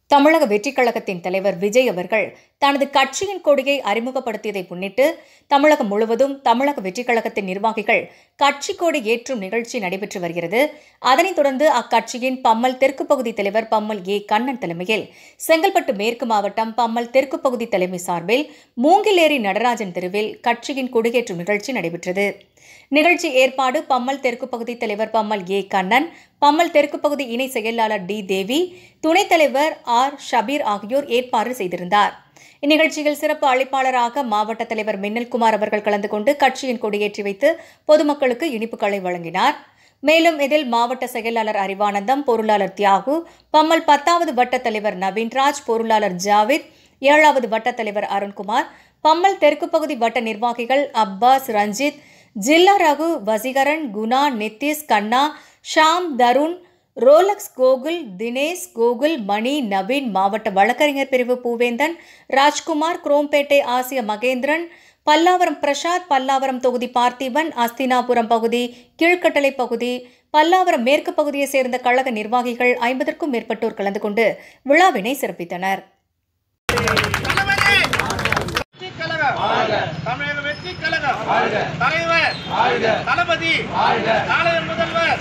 தமிழக வெற்றிக் கழகத்தின் தலைவர் விஜய் அவர்கள் தனது கட்சியின் கொடியை அறிமுகப்படுத்தியதை முன்னிட்டு தமிழகம் முழுவதும் தமிழக வெற்றிக் கழகத்தின் நிர்வாகிகள் கட்சி கொடி ஏற்றும் நிகழ்ச்சி நடைபெற்று வருகிறது அதனைத் தொடர்ந்து அக்கட்சியின் பம்மல் தெற்கு பகுதி தலைவர் பம்மல் ஏ கண்ணன் தலைமையில் செங்கல்பட்டு மேற்கு மாவட்டம் பம்மல் தெற்கு பகுதி தலைமை சார்பில் மூங்கிலேரி நடராஜன் தெருவில் கட்சியின் கொடியேற்றும் நிகழ்ச்சி நடைபெற்றது நிகழ்ச்சி ஏற்பாடு பம்மல் தெற்கு பகுதி தலைவர் பம்மல் ஏ கண்ணன் பம்மல் தெற்கு பகுதி இணை செயலாளர் டி தேவி துணைத் தலைவர் ஆர் ஷபீர் ஆகியோர் ஏற்பாடு செய்திருந்தார் இந்நிகழ்ச்சியில் சிறப்பு அழைப்பாளராக மாவட்ட தலைவர் மின்னல்குமார் அவர்கள் கலந்து கொண்டு கட்சியின் கொடியேற்றி வைத்து பொதுமக்களுக்கு இனிப்புகளை வழங்கினார் மேலும் இதில் மாவட்ட செயலாளர் அறிவானந்தம் பொருளாளர் தியாகு பம்மல் பத்தாவது வட்ட தலைவர் நவீன்ராஜ் பொருளாளர் ஜாவித் ஏழாவது வட்ட தலைவர் அருண்குமார் பம்மல் தெற்கு பகுதி வட்ட நிர்வாகிகள் அப்பாஸ் ரஞ்சித் ஜில்லா ரகு வசீகரன் குணா நித்திஷ் கண்ணா ஷாம் தருண் ரோலக்ஸ் கோகுல் தினேஷ் கோகுல் மணி நவீன் மாவட்ட வழக்கறிஞர் பிரிவு பூவேந்தன் ராஜ்குமார் குரோம்பேட்டை ஆசிய மகேந்திரன் பல்லாவரம் பிரசாத் பல்லாவரம் தொகுதி பார்த்திபன் அஸ்தினாபுரம் பகுதி கீழ்கட்டளை பகுதி பல்லாவரம் மேற்கு பகுதியைச் சேர்ந்த கழக நிர்வாகிகள் ஐம்பதற்கும் மேற்பட்டோர் கலந்து கொண்டு விழாவினை சிறப்பித்தனர் தளபதி வெற்றி கழகம் தமிழக வெற்றி கழகம் தலைவர் தளபதி நாளைய முதல்வர்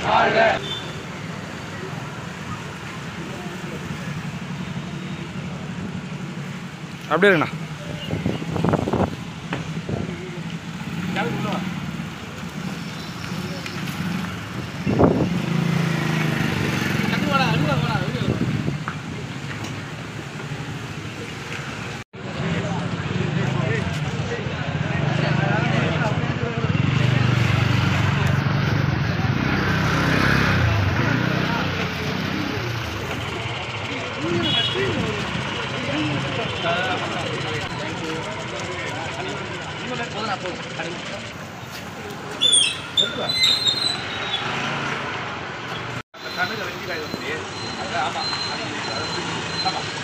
அப்படியே இருங்கண்ணா தமிழக வெற்றி கழகம் ஆமா